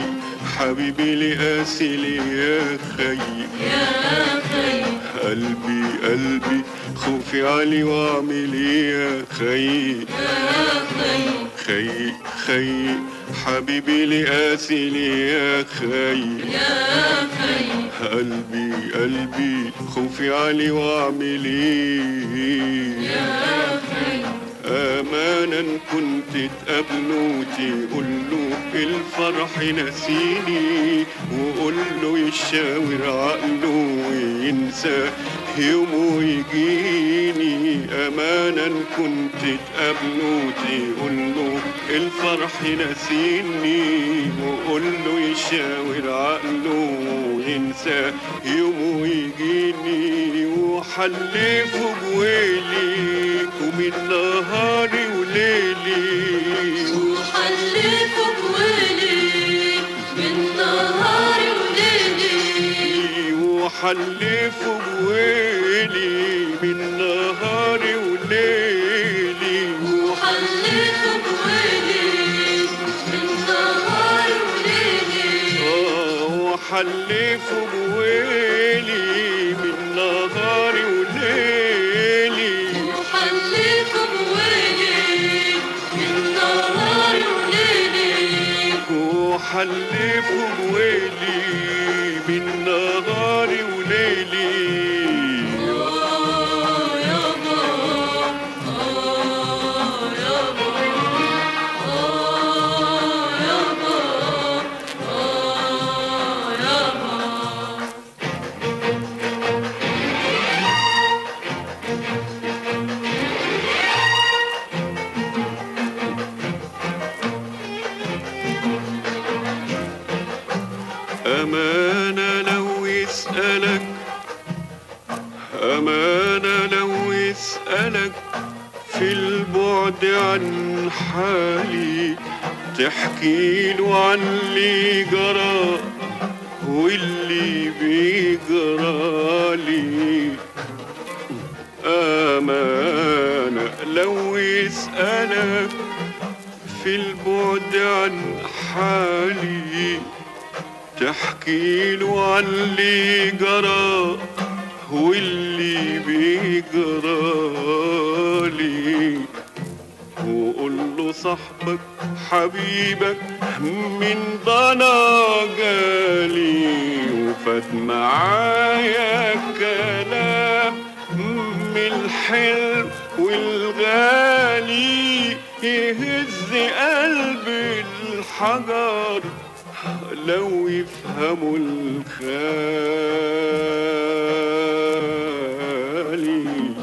حبيبي لقاسي لي يا خي يا خي قلبي قلبي خوفي علي واعمل ايه يا خي يا خي خي خي حبيبي لقاسي لي يا خي يا خي قلبي قلبي خوفي علي واعمل ايه يا خي امانا كنت تقابله تقول له الفرح نسيني وقول له يشاور عقله وينسى يوم ويجيني امانا كنت تقابله تقول له الفرح نسيني وقول له يشاور عقله وينسى يوم ويجيني وحلفه بويلي ومن نهاري وليلي وحلفه بويلي من نهاري وليلي وحلفه بويلي من نهاري وليلي وحلفه بويلي من نهاري وليلي آه وحلفه بويلي من نهاري وليلي وحلفه بويلي من نهاري وليلي وحلفه بويلي من نهاري وليلي آه يابا آه يابا آه يابا آه يابا أمانة لو يسألك أمانة لو يسألك في البعد عن حالي تحكي له عن اللي جرى واللي بيجرالي أمانة لو يسألك في البعد عن حالي تحكي له عن اللي جرى واللي بيجرالي وقول له صاحبك حبيبك من ضنا جالي وفات معايا كلام من الحلم والغالي يهز قلب الحجر لو يفهموا الخالي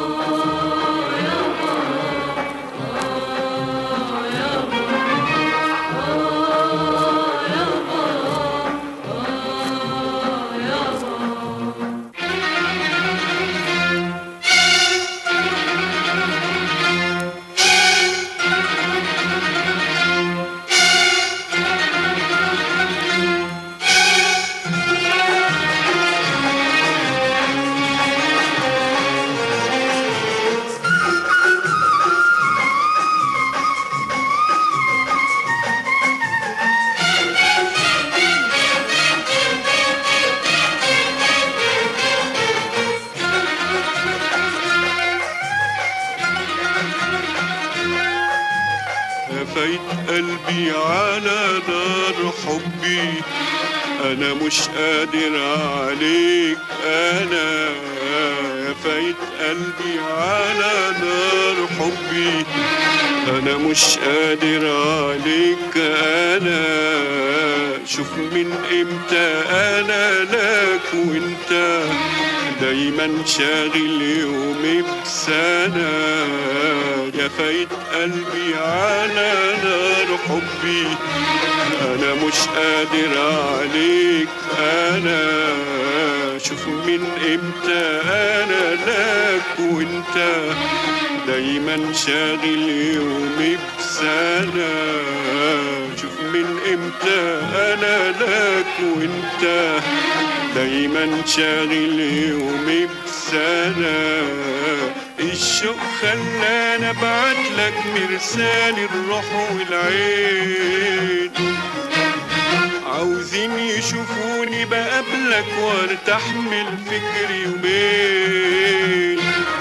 فايت قلبي على دار حبي انا مش قادر عليك انا فايت قلبي على نار حبي انا مش قادر عليك انا شوف من امتى انا لك وانت دايما شاغل يومي بسنة يا فايت قلبي على نار حبي انا مش قادر عليك انا شوف من امتى انا لك وانت دايما شاغل يومي بسنة شوف من امتى انا لك وانت دايما شاغل يومي بسنة الشوق خلاني ابعت لك مرسال الروح والعين عاوزين يشوفوني بقابلك وارتاح من فكري يومين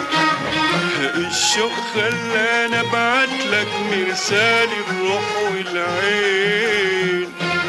الشوق خلاني ابعتلك مرسال الروح والعين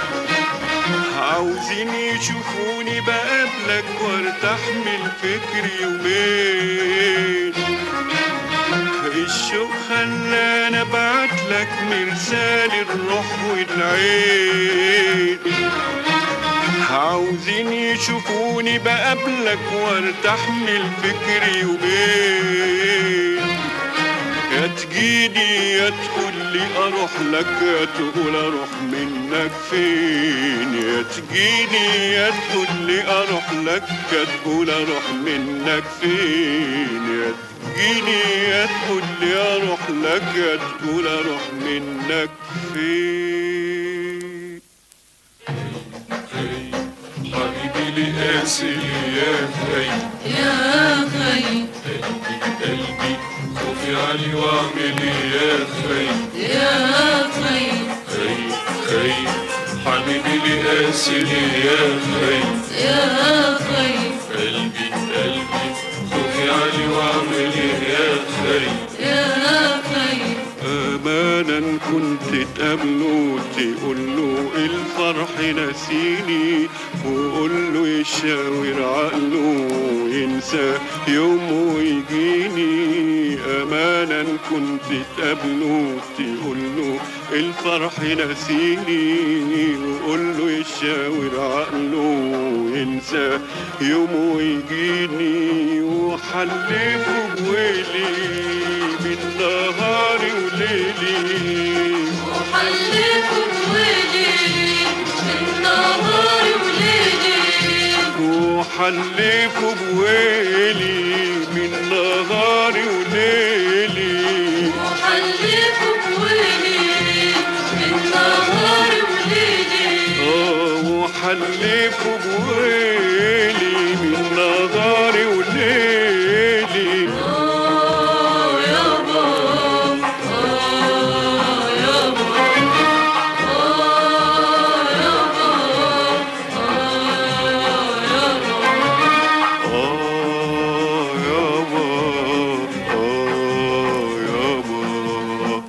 عاوزين يشوفوني بقابلك وارتاح من فكري يومين الشوق خلاني ابعتلك مرسال الروح والعين عاوزين يشوفوني بقابلك وارتاح من فكري يومين يا تجيني يا تقول لي اروح لك يا تقول اروح منك فين يا تجيني يا تقول لي اروح لك يا تقول اروح منك فين يا تجيني يا تقول لي اروح لك يا تقول اروح منك فين حبيبي لقاسي يا خي يا خي قلبي خوفي علي واعمل إيه يا خي يا خي خي خي حبيبي لقاسي يا خي يا خي قلبي قلبي خوفي علي واعمل إيه يا خي يا خي امانا كنت تقابله تقول له الفرح نسيني وقول له يشاور عقله ينسى يوم ويجيني امانا كنت تقابله تقول له الفرح نسيني وقول له يشاور عقله ينسى يوم ويجيني وحلفه بويلي من نهاري وليلي وحلفوا بويلي من نهار وليلي وحلفه بويلي من نهاري وليلي وحلفوا بويلي من نهار وليلي اه وحلفه بويلي من نهاري وليلي آه يابا آه يابا آه يابا آه يابا اه يابا اه يابا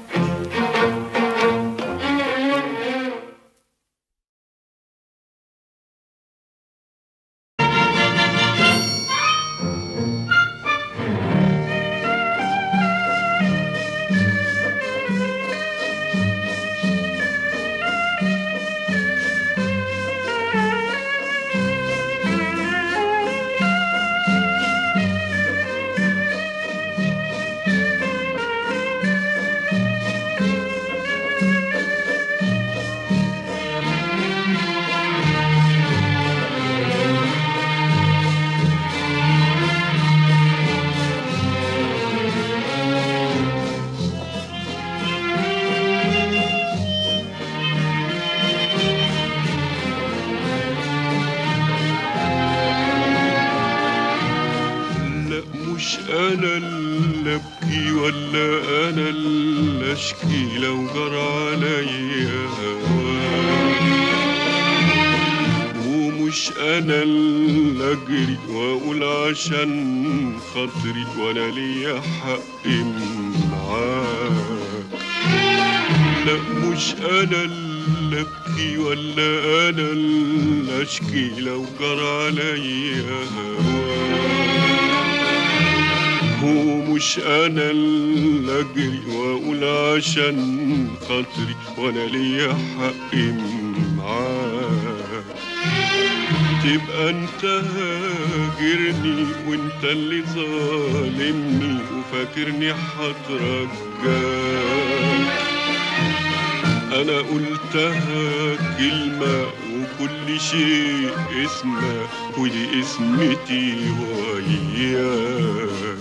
لا مش انا اللي ابكي ولا انا اللي اشكي لو جرى عليا هواك ومش انا اللي اجري واقول عشان خاطري ولا ليا حق معاك لا مش انا اللي ابكي ولا انا اللي اشكي لو جرى عليا هواك ومش انا اللي اجري واقول عشان خاطري وانا ليا حق معاك تبقى انت هاجرني وانت اللي ظالمني وفاكرني هترجاك انا قلتها كلمة وكل شيء اسمه ودي اسمتي وياك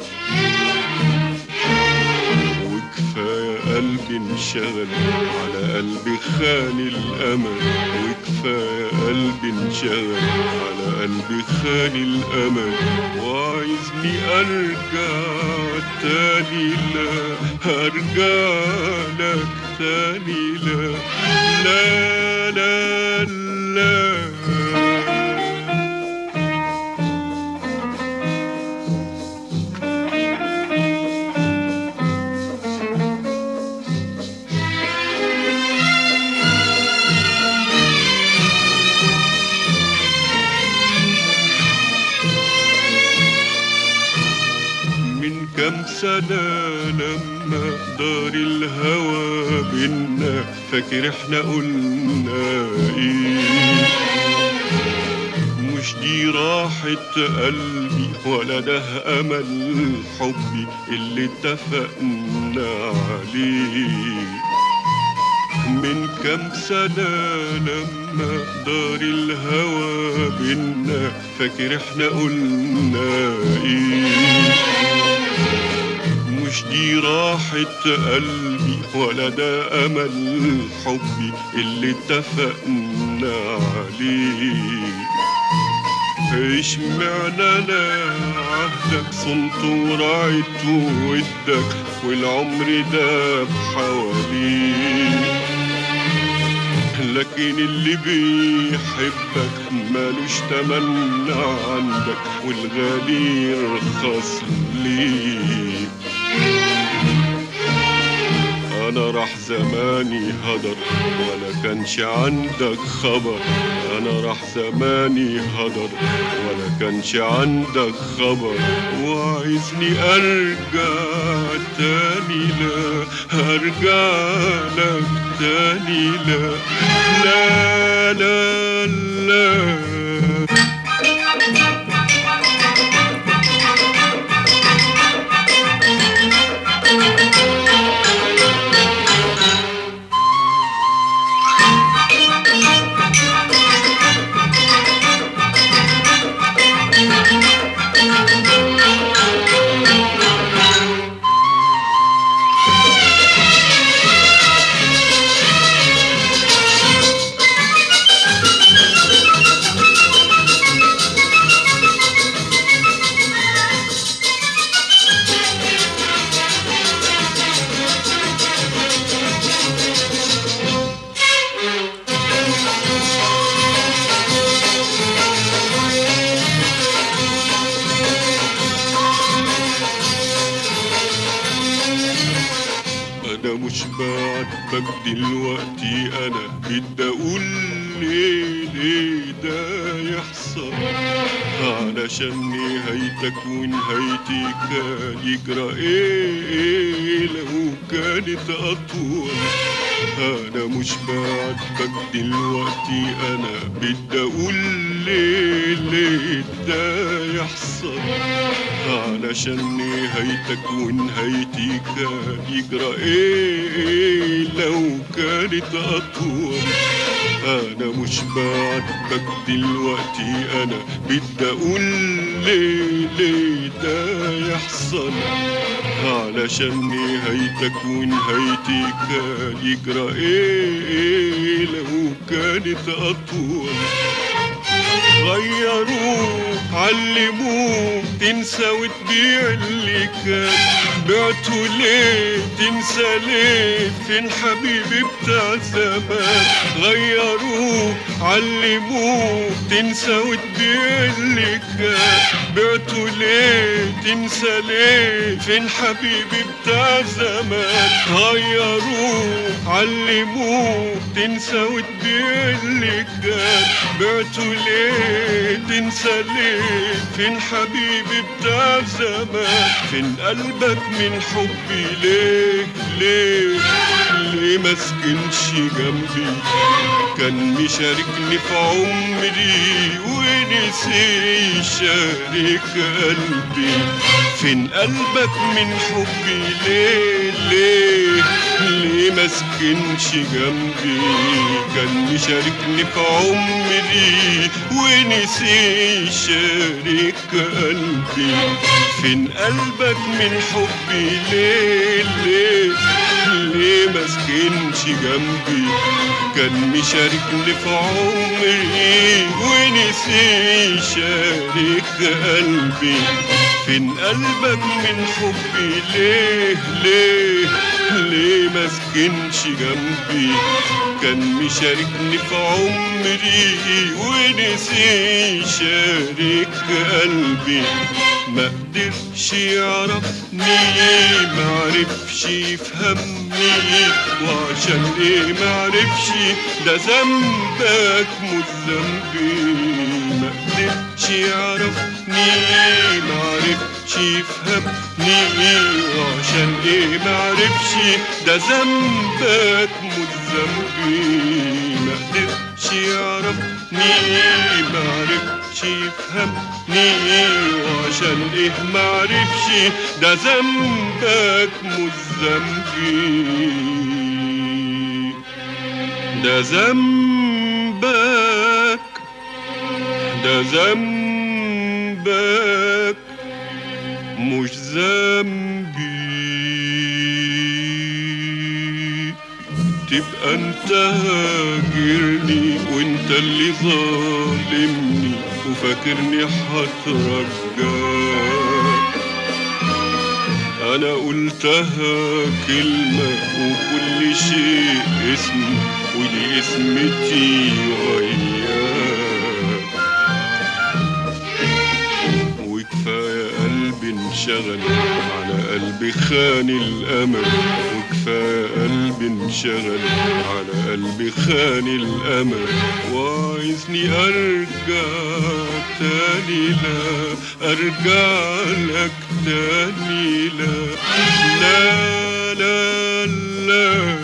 وكفاية قلبي انشغل على قلبي خان الأمل وكفاية قلبي انشغل على قلبي خان الأمل وعايزني أرجع تاني لا هرجع لك تاني لا لا لا لا سنة لما دار الهوى بينا فاكر احنا قلنا ايه مش دي راحة قلبي ولا ده أمل حبي اللي اتفقنا عليه من كام سنة لما دار الهوى بينا فاكر احنا قلنا ايه مش دي راحة قلبي ولا ده أمل حبي اللي اتفقنا عليه اشمعنى انا عهدك صنت ورعيت ودك والعمر داب حواليك لكن اللي بيحبك مالوش تمن عندك والغالي يرخص ليك انا راح زماني هدر ولا كانش عندك خبر انا راح زماني هدر ولا كانش عندك خبر وعايزني ارجع تاني لا ارجع لك تاني لا لا لا لا انا مش بعاتبك دلوقتي انا بدي اقول ليه ليه ده يحصل علشان نهايتك ونهايتي كان يجرى ايه لو كانت اطول انا مش بعاتبك دلوقتي انا بدي اقول ليه ليه ده يحصل علشان نهايتك ونهايتي كان يجرى ايه لو كانت اطول انا مش بعاتبك دلوقتي انا بدي اقول ليه ليه ده يحصل علشان نهايتك ونهايتي كان يجرى ايه لو كانت اطول غيروك علموك تنسى وتبيع اللي كان بعته ليه تنسى ليه فين حبيبي بتاع زمان غيروك علموك تنسى وتبيع اللي كان بعته ليه تنسى ليه فين حبيبي بتاع زمان غيروك علموك تنسى وتبيع اللي كان بعته ليه تنسى ليه فين حبيبي بتاع زمان فين قلبك من حبي ليه ليه ليه ما سكنش جنبي كان مشاركني في عمري ونسي يشارك قلبي فين قلبك من حبي ليه ليه ليه ما سكنش جنبي كان مشاركني في عمري ونسي يشارك قلبي فين قلبك من حبي ليه ليه ليه ما سكنش جنبي كان مشاركني في عمري ونسي يشارك قلبي فين قلبك من حبي ليه ليه ليه ما سكنش جنبي كان مشاركني في عمري ونسي يشارك قلبي ما قدرش يعرفني ما عرفش يفهمني وعشان ايه ما عرفش ده ذنبك مش ذنبي ما قدرش يعرفني ما عرفش يفهمني وعشان ايه معرفش ده ذنبك مش ذنبي ما قدرش يعرفني معرفش يفهمني وعشان ايه معرفش ده ذنبك مش ذنبي ده ذنبك ده ذنبك مش ذنبي تبقى انت هاجرني وانت اللي ظالمني وفاكرني هترجاك انا قلتها كلمة وكل شيء اسم ودي اسمتي وياك وكفاية قلبي انشغل على قلبي خان الأمل وكفاية قلبي انشغل على قلبي خان الأمل وعايزني أرجع تاني لا أرجع لك تاني لا لا لا لا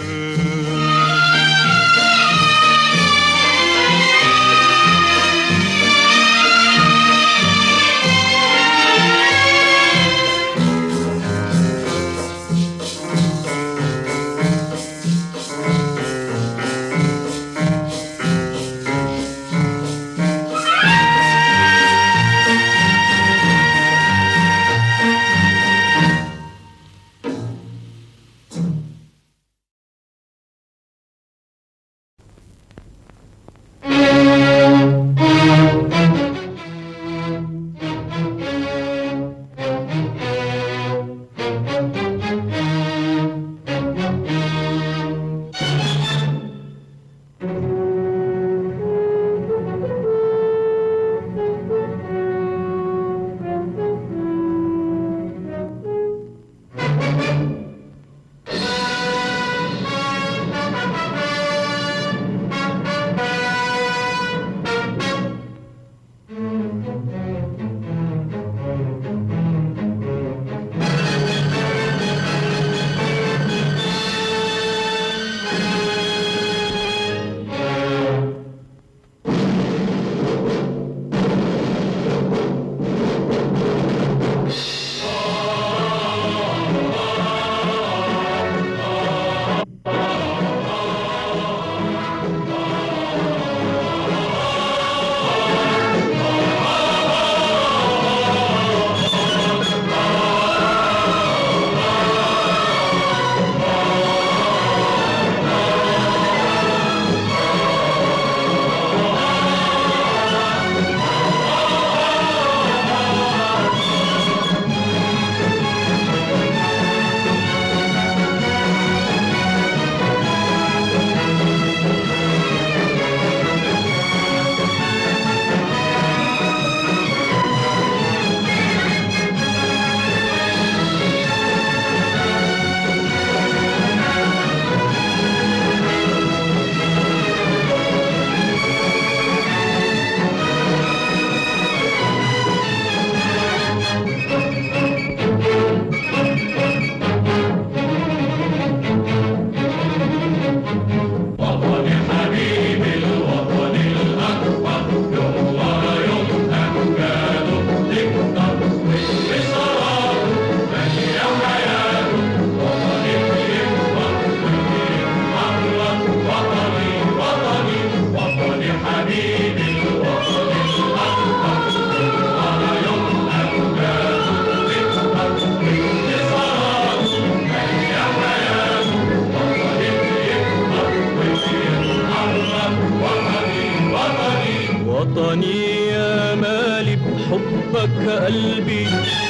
وطني يا مالي بحبك قلبي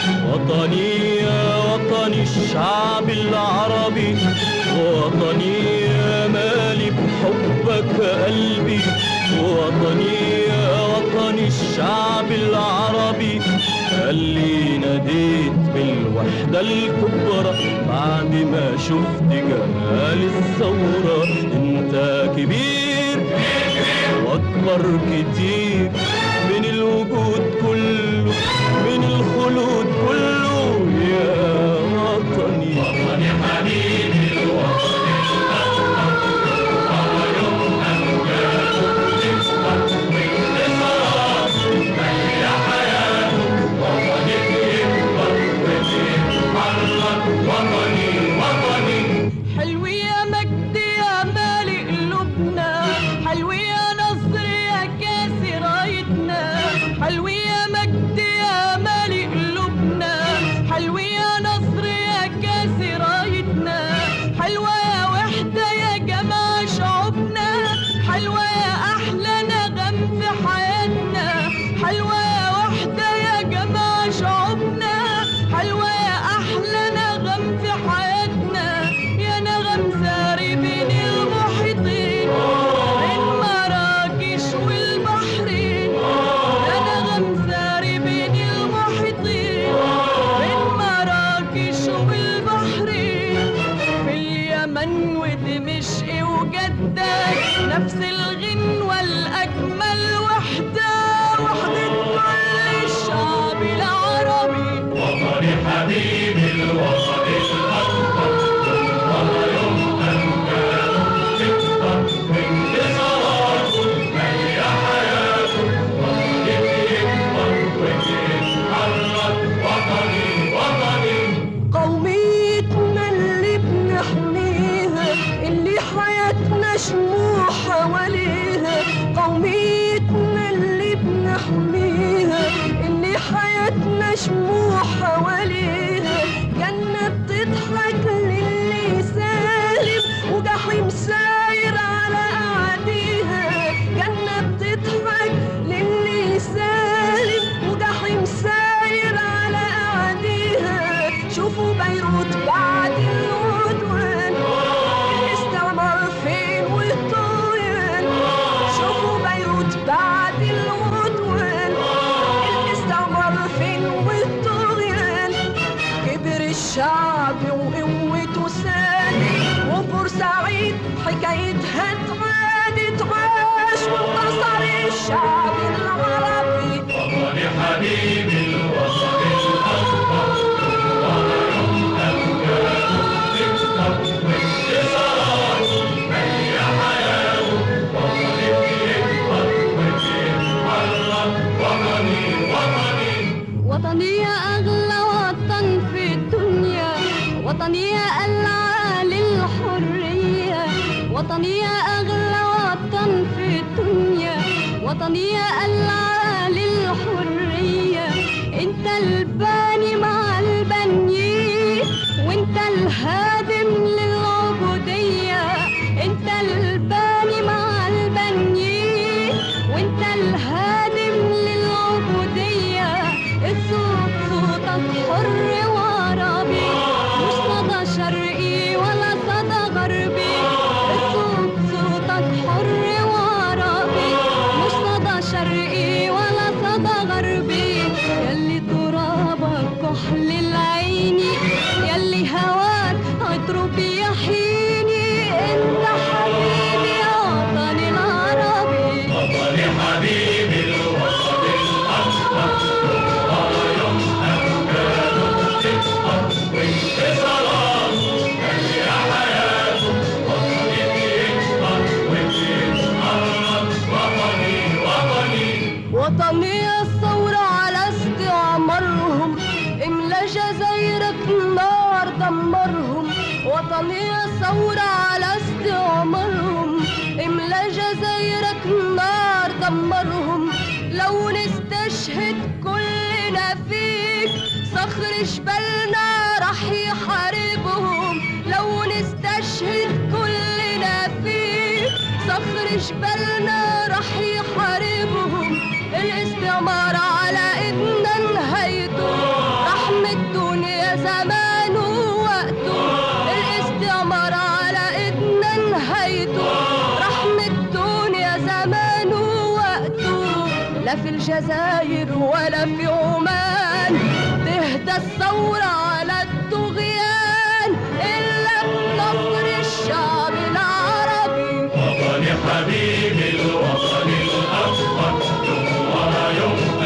وطني يا وطني الشعب العربي وطني يا مالي بحبك قلبي وطني يا وطني الشعب العربي اللي ناديت بالوحدة الكبرى بعد ما شفت جمال الثورة انت كبير واكبر كتير من الوجود كله من الخلود كله يا وطني وطني حبيبي الوطن الأكبر ويوم أمجاده تكبر وانتصارات ملي حياته وطني بيكبر وبيتحرك وطني وطني حلو يا مجد يا مالي قلوبنا حلو يا نصر يا كاسي رايتنا حلو يا مجد يا مالي قلوبنا حلو يا نصر يا كاسي رايتنا حلوة يا وحدة يا جماعة شعوبنا حلوة يا أحلى نغم في حياتنا حلوة يا وحدة يا جماعة شعوبنا حلوة يا أحلى نغم في حياتنا يا نغم ساري بين المحيطين بين مراكش والبحرين يا نغم ساري بين المحيطين بين مراكش والبحرين في اليمن ودمشق وجدة نفس الغنوة الأجمل وحدة وحدة كل الشعب العربي وطني حبيبي الوطن الأكبر ويوم أمجاده تكبر وانتصارات ملي حياته وطني بيكبر وبيتحرك وطني وطني قوميتنا اللي بنحميها اللي حياتنا شموع حواليها قوميتنا اللي بنحميها اللي حياتنا شموع حواليها جنة بتضحك للي سالم وجحيم ساير على أعاديها جنة بتضحك للي سالم وجحيم ساير على أعاديها شوفوا بيروت بعد العدوان الاستعمار فين والطغيان شوفوا بيروت بعد العدوان الاستعمار فين والطغيان كبر الشعب وقوته سادت وبورسعيد حكايتها اتعاد تعاش وانتصر الشعب العربي وطني حبيبي الوطن الأكبر ويوم أمجاده تكبر وانتصارات ملي حياته وطني بيكبر وبيتحرك وطني وطني وطني يا أغلى وطن في الدنيا وطني يا ألعى للحرية وطني يا أغلى وطن في الدنيا وطني يا ألعى للحرية انت الباني مع البني وانت الهادم للعبودية انت الباني مع البني وانت الهادم للعبودية الصوت صوتك حر وعربي مش صدى شرقي ولا صدى غربي الصوت صوتك حر وعربي مش صدى شرقي ولا صدى غربي يلي ترابك كحل العين يلي هواك عطره بيحيني انت حبيبي يا وطني العربي وطني حبيبي الوطن الأكبر ويوم أمجاده تكبر وانتصارات ملي حياته وطني بيكبر وبيتحرك وطني وطني وطني الثورة على استعمارهم املا جزايرك نار دمرهم وطني الثورة على استعمارهم املا جزايرك نار دمرهم لو نستشهد كلنا فيك صخر جبلنا رح يحاربهم لو نستشهد كلنا فيك صخر جبلنا رح يحاربهم الاستعمار على ايدنا نهايته رحمة الدنيا زمان ووقته الاستعمار على ايدنا نهايته رحمة الدنيا زمان ووقته لا في الجزائر ولا في عمان تهدى الثورة على الطغيان إلا بنصر الشعب العربي وطني حبيبي الوطن الأكبر يوم ورا يوم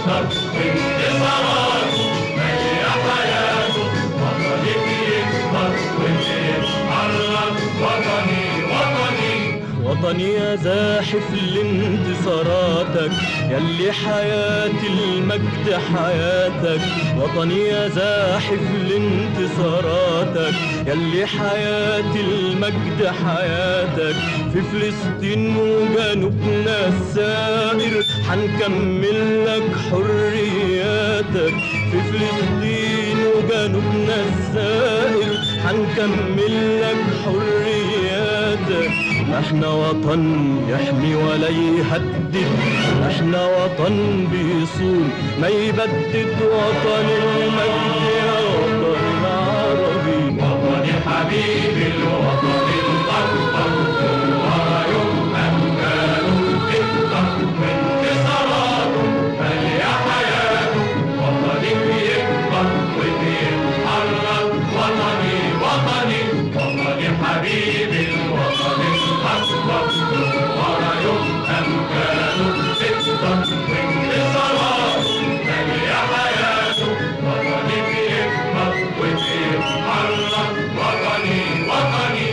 يكبر وانتصاراته مالية حياته وطني بيكبر وبيتحرك وطني وطني وطني يا زاحف لانتصاراتك يلي حياة المجد حياتك وطني يا زاحف لانتصاراتك يلي حياة المجد حياتك في فلسطين وجنوبنا السائر حنكمل لك حرياتك في فلسطين وجنوبنا السائر حنكمل لك حرياتك احنا وطن يحمي ولا يهدد احنا وطن بيصون ما يبدد وطن المجد يا وطن العربي وطني حبيبي الوطن الأكبر ورا يوم أمجاله تكبر وانتصاراته مالية حياته وطني بيكبر وبيتحرك وطني وطني وطني حبيبي الوطن الأكبر ورا يوم أمجاله تكبر وانتصاراته مالية حياته وطني بيكبر وبيتحرك وطني وطني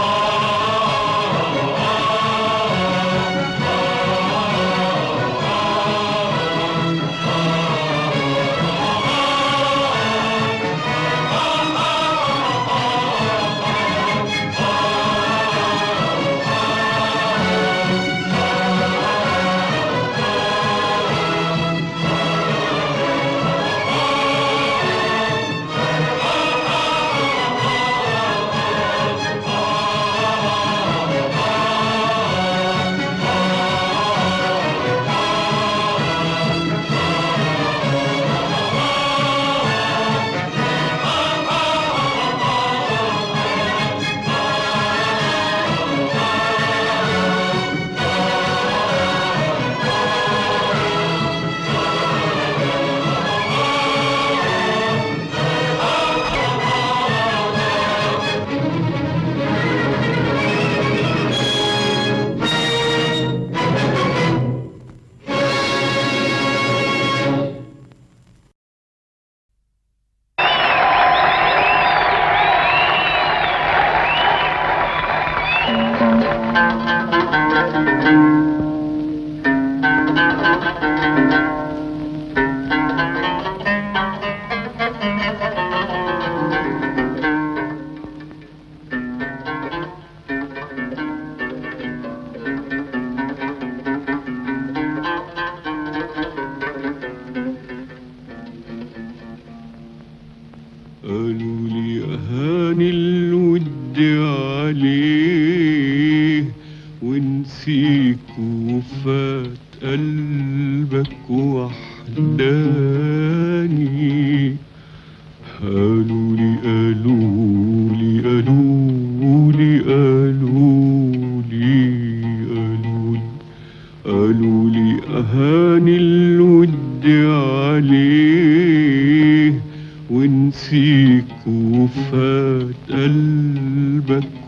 قالوا لي أهاني الود عليه ونسيك وفات قلبك وحداني قالوا لي قالوا لي قالوا لي قالوا لي قالوا لي قالوا لي أهاني الود عليه ونسيك وفات قلبك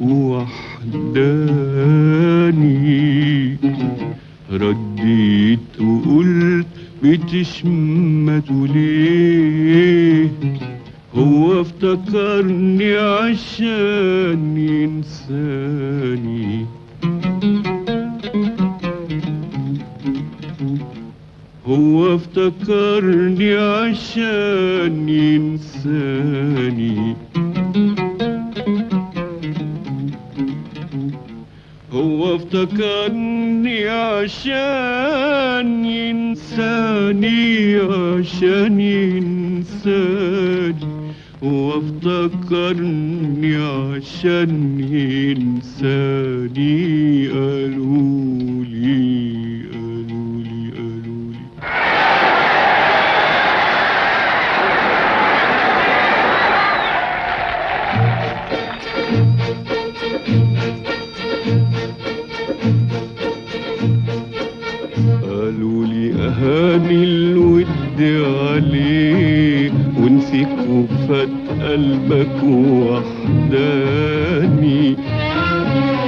وحداني رديت وقلت بتشمته ليه هو افتكرني عشان ينساني هو افتكرني عشان ينساني هو افتكرني عشان ينساني عشان ينساني هو افتكرني عشان ينساني قالوا لي قالوا لي قالوا لي قالوا لي أهاني الود عليه ونسيك وفات قلبك وحداني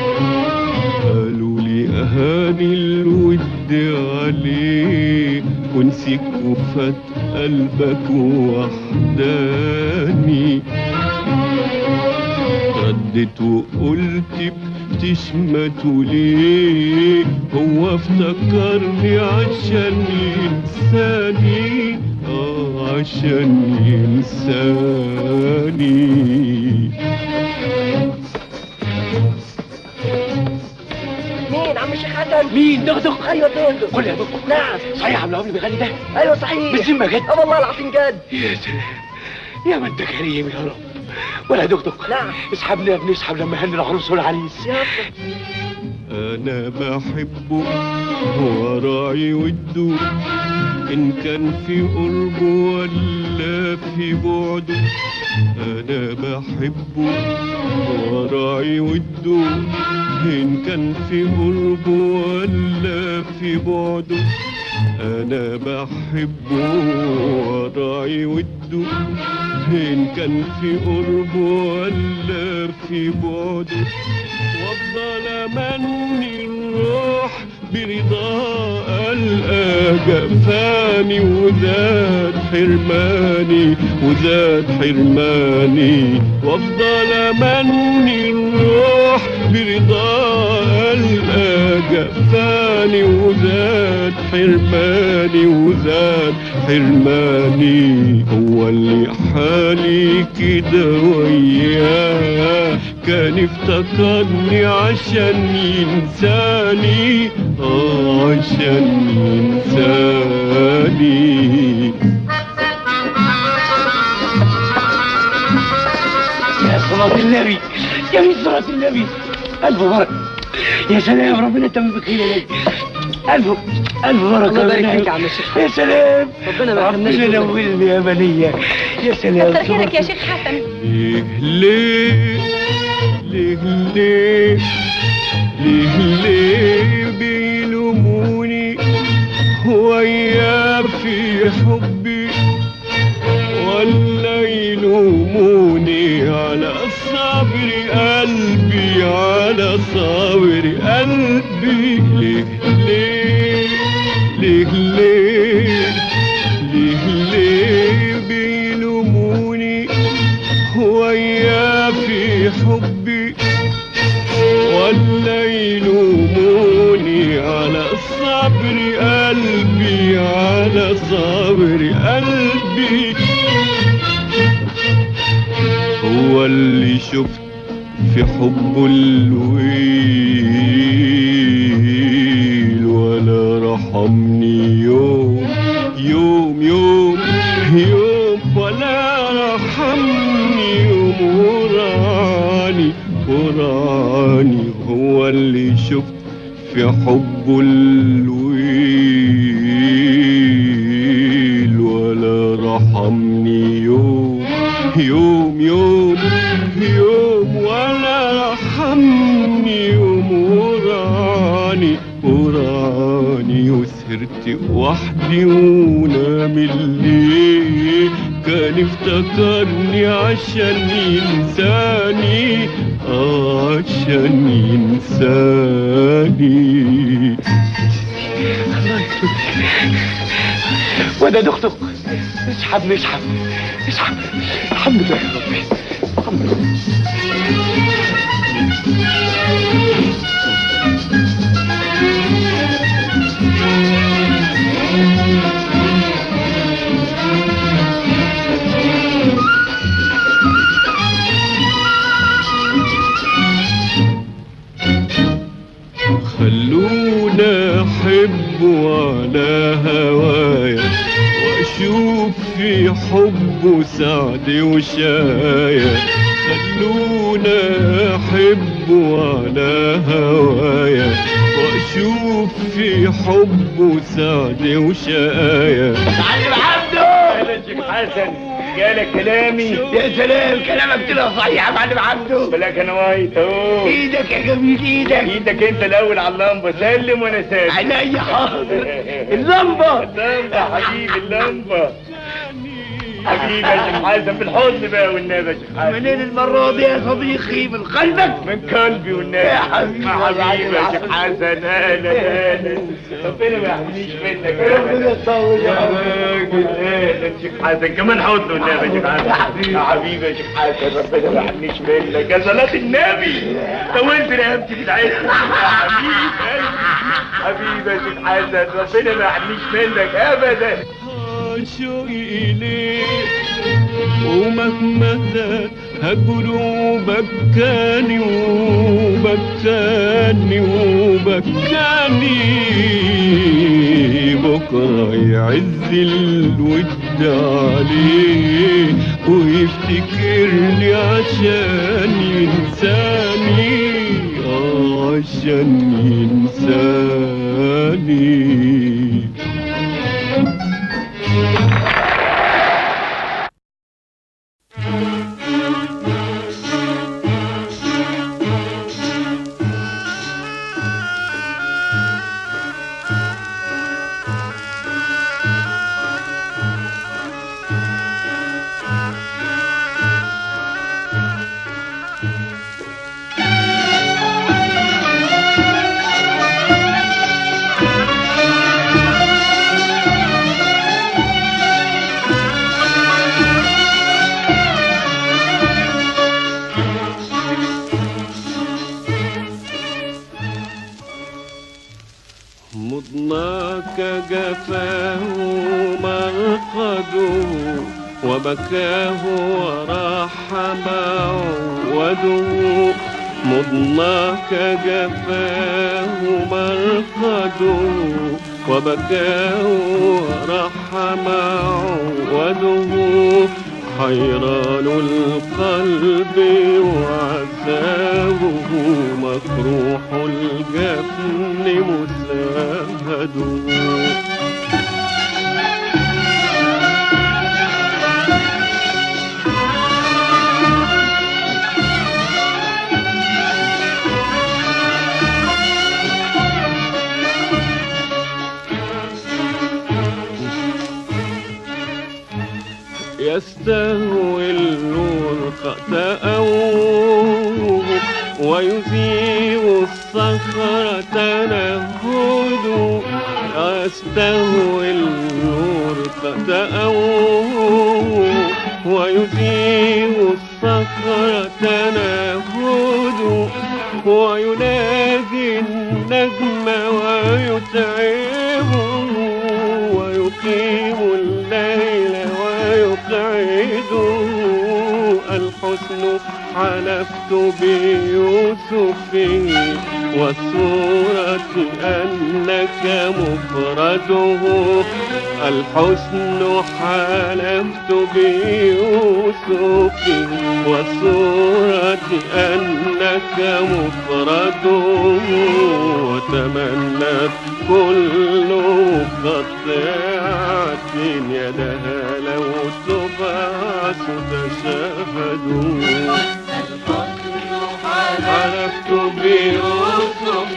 قالوا لي أهاني الود عليه ونسيك وفات قلبك وحداني ردت وقلت بتشمت ليه هو افتكرني عشان ينساني اه عشان ينساني مين عم الشيخ حسن مين دغدغ ايوه دول قول يا دكتور نعم صحيح عبد الوهاب اللي بيغني ده ايوه صحيح بالذمه جد اه والله العظيم جد يا سلام يا ما انت كريم يا رب ولا يا دكتور نعم. اسحبنا يا ابني اسحب لما هني العروس والعريس يلا انا بحبه هو راعي وده ان كان في قربه ولا في بعده انا بحبه هو راعي وده ان كان في قربه ولا في بعده انا بحبه هو راعي وده ان كان في قربه ولا في بعده وافضل امني الروح برضا القى جفاني وزاد حرماني وزاد حرماني وافضل امني الروح برضا القى جفاني وزاد حرماني وزاد حرماني هو اللي حالي كده وياه كان افتكرني عشان ينساني اه عشان ينساني يا صلاة النبي يا مين صلاة النبي ألف بركة يا سلام ربنا يتمم بخير يا نبي ألف ألف بركة الله يبارك يا فيك نبي. يا عم الشيخ يا سلام ربنا ما يحرمناش ربنا منك. نولني يا بنية يا سلام كتر خيرك يا شيخ حسن ليه ليه ليه ليه ليه ليه بيلوموني ويا في حبي ولا يلوموني على صبر قلبي على صبر قلبي ليه ليه ليه ليه ليه ليه بيلوموني ويا في حبي ولا يلوموني على صبر قلبي على صبر قلبي هو اللي شفت في حبه الويل ولا رحمني يوم يوم يوم يوم ولا رحمني يوم وراني وراني هو اللي شفت في حبه الويل ولا رحمني يوم يوم يوم يوم ولا رحمني يوم وراني وراني وسهرت وحدي ونام الليل كان افتكرني عشان ينساني آه عشان ينساني وده دكتور اسحب نسحب اسحب الحمد لله يا ربي الحمد لله خلونا احب على هوايا واشوف في حبه سعد وشايا خلونا احب على هوايا واشوف في حبه سعد وشايا معلم عبده يا شيخ حسن جالك كلامي يا سلام كلامك طلع صحيح يا معلم عبده بلاك انا وايت اهو ايدك يا جميل ايدك ايدك انت الاول على اللمبه سلم وانا سالم عينيا حاضر اللمبه اللمبه حبيبي اللمبه حبيبي يا شيخ حسن بالحضن بقى والنبي يا شيخ حسن منين المرة دي يا صديقي من قلبك من قلبي والنبي يا حبيبي يا حبيبي يا شيخ حسن اهلا اهلا ربنا ما يحميش منك ربنا يطول يا راجل اهلا شيخ حسن كمان حضن والنبي يا شيخ حسن يا حبيبي يا شيخ حسن ربنا ما يحميش منك يا صلاة النبي طولت رقبتي في العين يا حبيبي حبيبي يا شيخ حسن ربنا ما يحميش منك ابدا عاشقي إليك ومهما زاد هجره بكاني وبكاني وبكاني بكرة يعز الود عليه ويفتكرني عشان ينساني آه عشان ينساني مضناك جفاه مرقده وبكاه وراح معوده مضناك جفاه مرقده وبكاه وراح معوده حيران القلب وعذابه مفروح الجفن مساهد يستهوي النور خطأه ويزيغ الصخرة تنهد يستهوي النور خطأه ويزيغ الصخرة تنهد وينادي النجم ويتعبه ويقيم الليل ويقعده الحسن حلفت بيوسف والصورة أنك مفرده الحسن حلفت بيوسف والصورة أنك مفرده وتمنت كل قطعة يدها لو تبعث تشهد حلفت بيوسف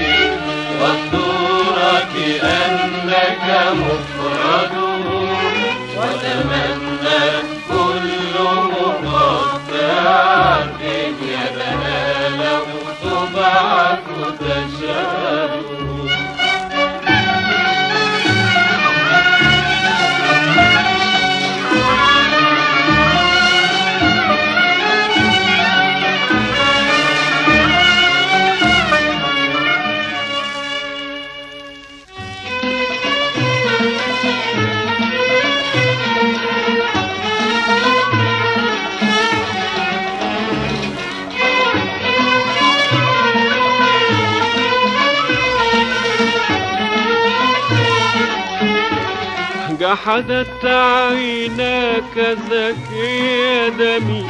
والصورة أنك مفرد وتمنى كل مقطعة يدها لو تبعث تشهد جحدت عيناك زكي دمي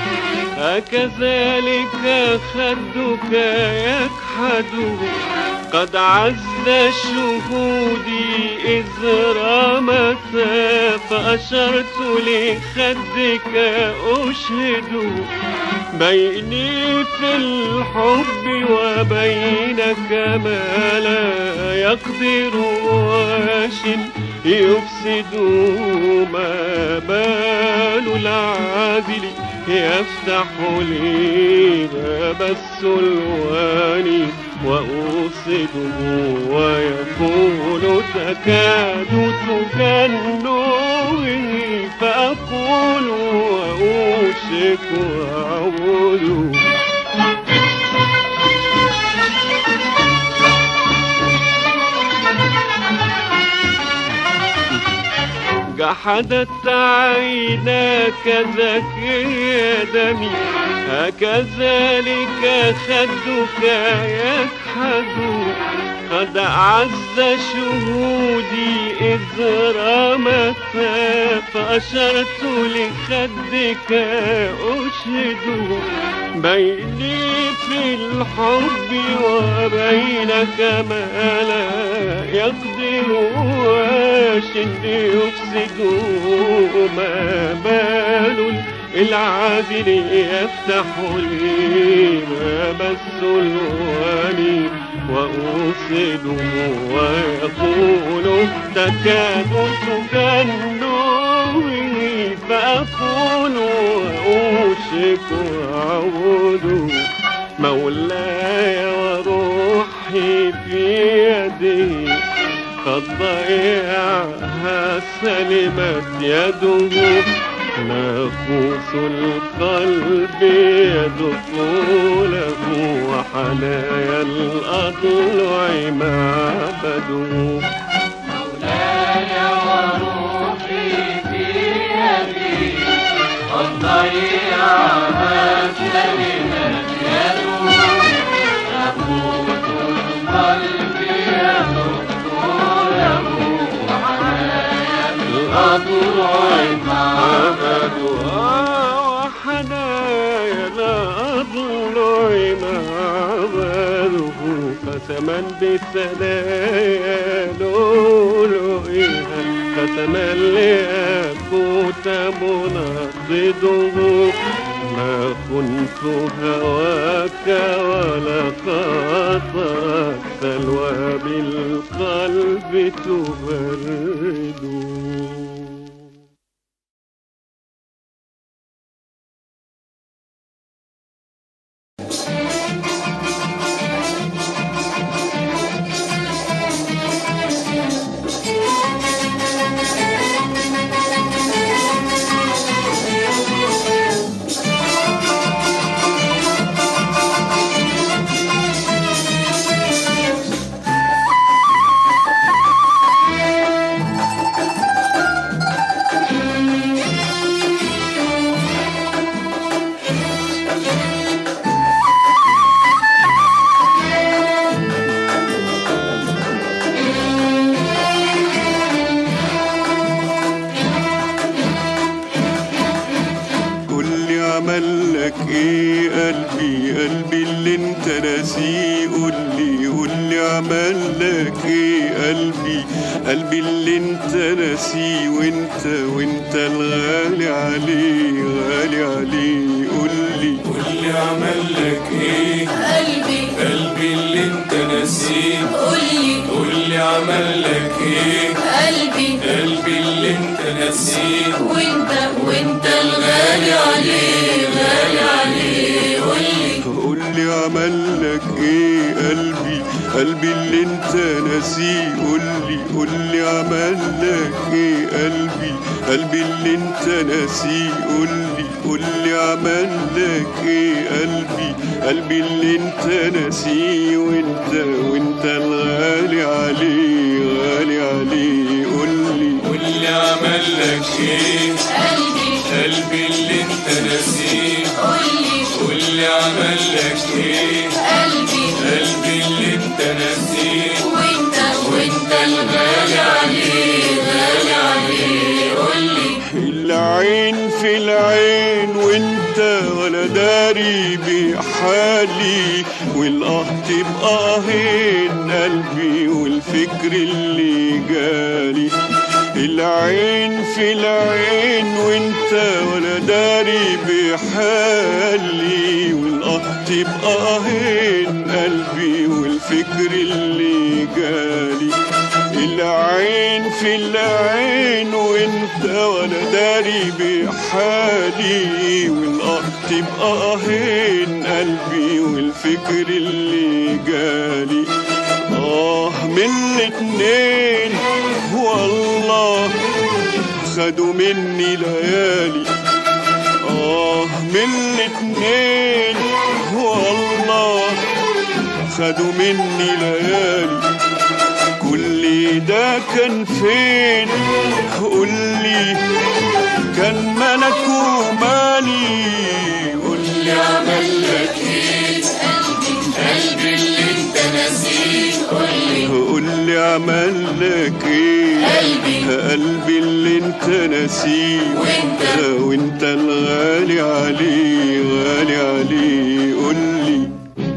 أكذلك خدك يكحد قد عز شهودي إذ رمت فأشرت لخدك أشهد بيني في الحب وبينك ما لا يقدر واش يفسد ما بان ماله العازل يفتح لي باب السلوان وأوصده ويقول تكاد تكنوني فأقول وأوشك أعود جحدت عيناك ذكي دمي هكذلك خدك يكحد قد عز شهودي إذ رمت فأشرت لخدك أشهد بيني في الحب وبينك ما لا يقدر واش يفسد ما بال العادل يفتح لي باب السلوان وأوصده ويقول تكاد تكنوني فأقول وأوشك أعود مولاي وروحي في يدي قد ضيعها سلمت يده ناقوس القلب يدخله وحنايا الأضلع معبده الأضلع معبدها وحنايا الأضلع معبده قسما بالثنايا لؤلؤها قسما ليكوت منضده ما كنت هواك ولا خاطرك سلوى بالقلب تبرد قول لي عمل لك ايه قلبي قلبي اللي انت ناسيه قول لي قول لي عمل لك ايه قلبي قلبي اللي انت ناسيه وانت وانت الغالي عليه غالي عليه قول لي واللي عمل لك ايه قلبي قلبي اللي انت نسيه قولي واللي عمل لك ايه قلبي قلبي اللي انت نسيه وانت وانت الغالي عليه غالي عليه قولي قول لي عمل لك ايه قلبي قلبي اللي انت ناسيه قول لي قول لي عمل لك ايه قلبي قلبي اللي انت ناسيه قول لي قول لي عمل لك ايه قلبي قلبي اللي انت ناسيه وانت وانت الغالي عليه غالي عليه قول لي واللي عمل لك ايه قلبي قلبي اللي انت نسيه قولي واللي عمل لك ايه قلبي قلبي اللي انت نسيه وانت وانت الغالي عليه غالي عليه قولي العين في العين وانت ولا داري بحالي والاه تبقى هين قلبي والفكر اللي جالي العين في العين وانت ولا داري بحالي والاه تبقى هين قلبي والفكر اللي جالي العين في العين وانت ولا داري بحالي والقط تبقى اهين قلبي والفكر اللي جالي اه من الاتنين والله خدوا مني ليالي آه من الاتنين والله خدوا مني ليالي كل ده كان فين قولي كان ملك ومالي قولي عمل لك ايه قلبي اللي انت نسيت قولي قولي عمل لك ايه قلبي قلبي اللي انت نسيه وانت وانت الغالي عليه غالي عليه قولي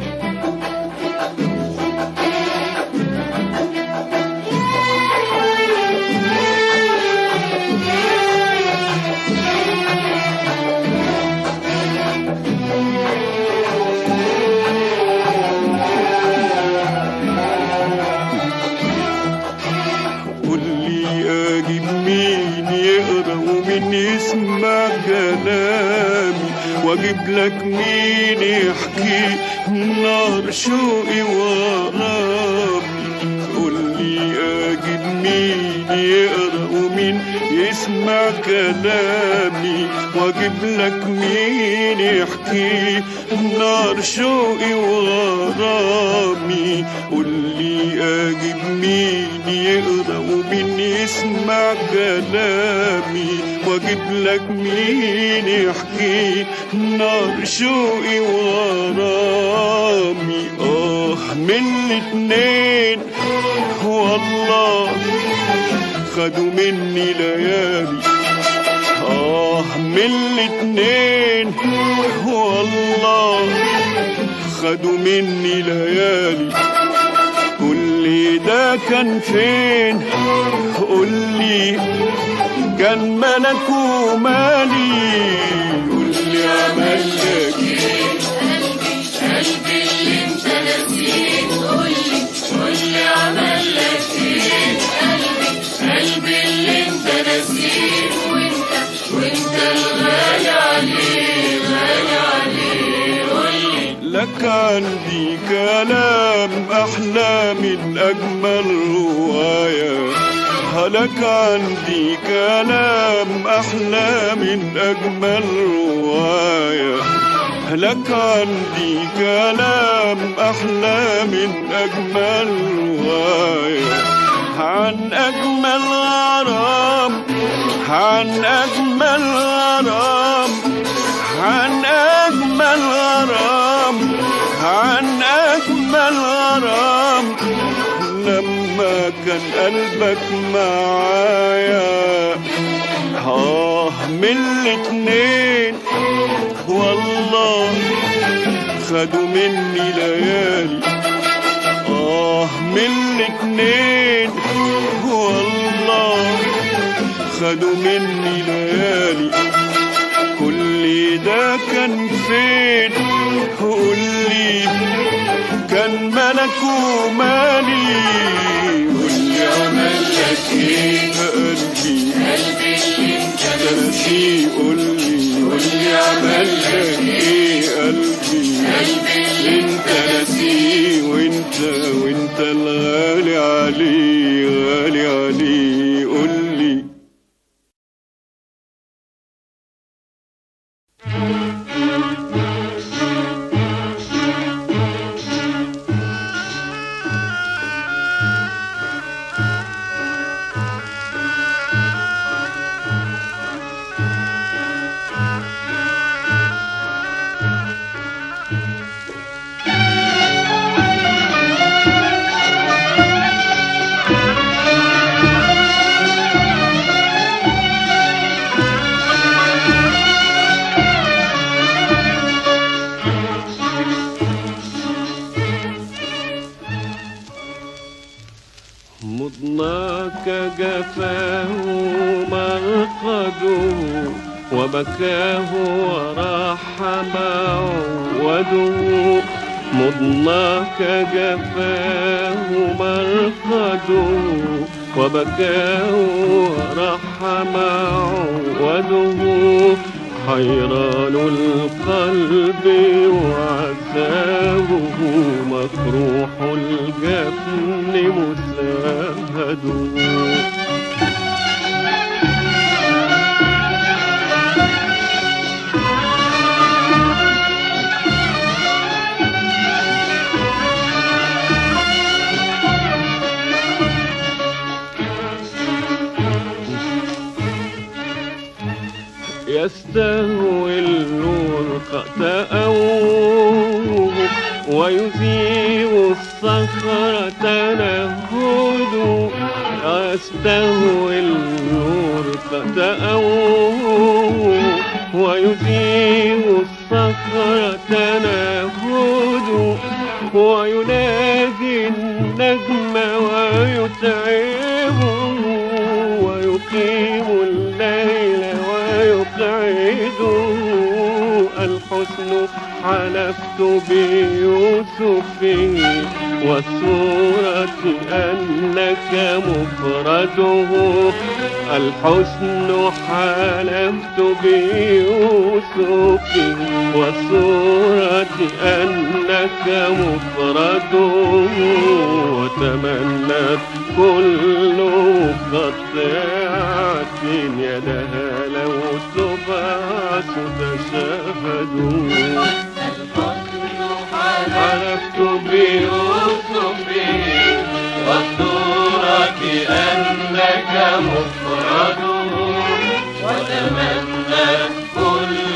قولي اجيب مين يقرا ومين يسمع كلامي واجيب لك مين يحكي نار شوقي ورامي قولي اجيب مين يقرا ومين يسمع كلامي واجيب لك مين يحكي نار شوقي ورامي قولي اجيب مين يقرا ومين يسمع كلامي واجيب لك مين يحكي نار شوقي ورامي اه من الاتنين والله خدوا مني ليالي آه من الاتنين والله خدوا مني ليالي كل ده كان فين قولي كان ملك ومالي قولي عمل لك ايه قلبي اللي انت نسيت قولي قولي عمل لك ايه قلبي قلبي اللي انت نسيت وانت وانت الغالي عليه غالي عليه قولي لك عندي كلام أحلى من أجمل رواية لك عندي كلام أحلى من أجمل رواية لك عندي كلام أحلى من أجمل رواية عن أجمل غرام عن أجمل غرام عن أجمل غرام عن أجمل غرام لما كان قلبك معايا آه من الاتنين والله خدوا مني ليالي آه من الاتنين والله خدوا مني ليالي كل ده كان فين قولي كان ملك ومالي قولي عمل لك ايه قلبي قلبي اللي انت نسي قولي قولي عمل لك ايه قلبي قلبي انت نسي وانت وانت الغالي عليه غالي عليه قولي مضناك جفاه مرقده وبكاه وراح معوده مضناك جفاه مرقده وبكاه ورحم عوده حيران القلب وعذابه مفروح الجفن مساهد يستهوي النور تأوه ويزيغ الصخرة تنهد يستهوي النور تأوه ويزيغ الصخرة تنهد وينادي النجم ويتعبه ويقيم الليل ويقعده الحسن حلفت بيوسف والصورة أنك مفرده الحسن حلفت بيوسف والصورة أنك مفرده وتمنت كل قطعة يدها لو تبعث تشهد حلفت بيوسف والصورة أنك مفرد وتمنى كل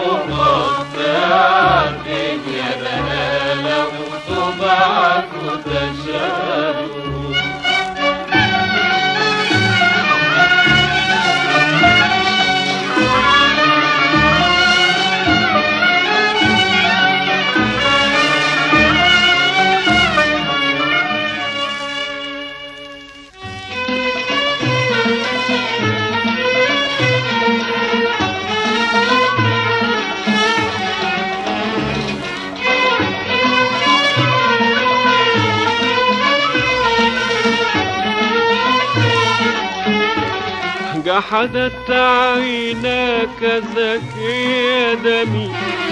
مقطعة يدها لو تبعث تشهد جحدت عيناك زكي دمي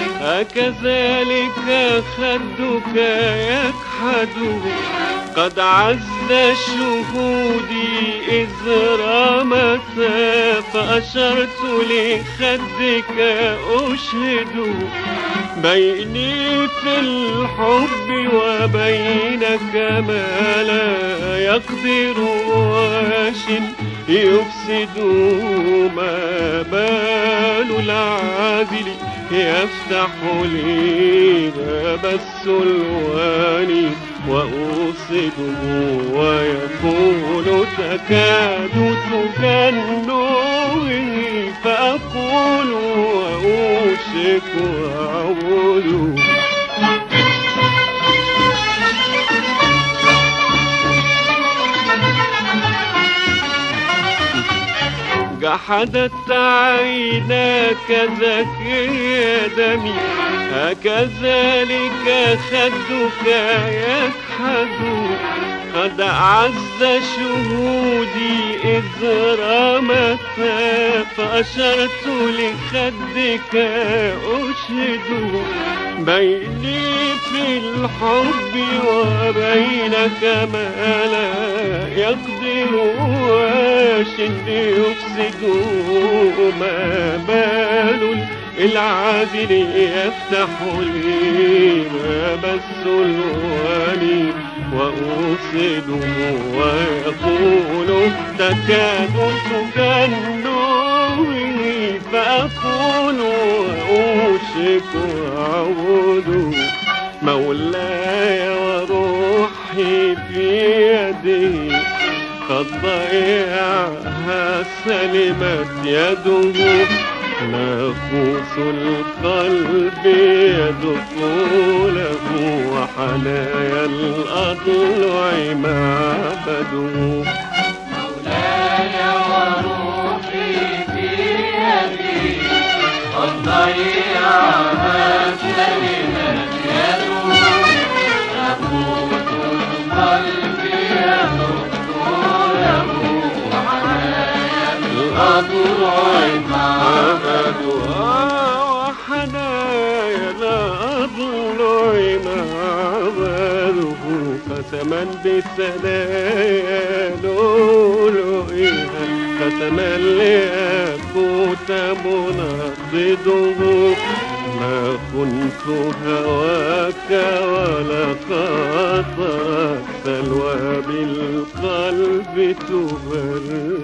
أكذلك خدك يكحد قد عز شهودي إذ رمت فأشرت لخدك أشهد بيني في الحب وبينك ما لا يقدر واش يفسد ما بال العادل يفتح لي باب السلوان وأوصده ويقول تكاد تجنني فأقول وأوشك أعود جحدت عيناك زكي دمي هكذلك خدك يكحد قد عز شهودي إذ رمت فأشرت لخدك أشهد بيني في الحب وبينك ما لا يقدر واش يفسد ما بال العادل يفتح لي باب السلوان وأوصده ويقول تكاد تجنني فأقول وأوشك أعود مولاي وروحي في يدي قد ضيعها سلمت يده نافوس القلب يدخله وحنايا الأضلع معبده مولاي وروحي في يدي قد ضيعها كلمة يده أضلع معبدها وحنايا لا أضلع معبده قسما بالثنايا لؤلؤها قسما لأكوت منضده ما كنت هواك ولا خطر سلوى بالقلب تبرد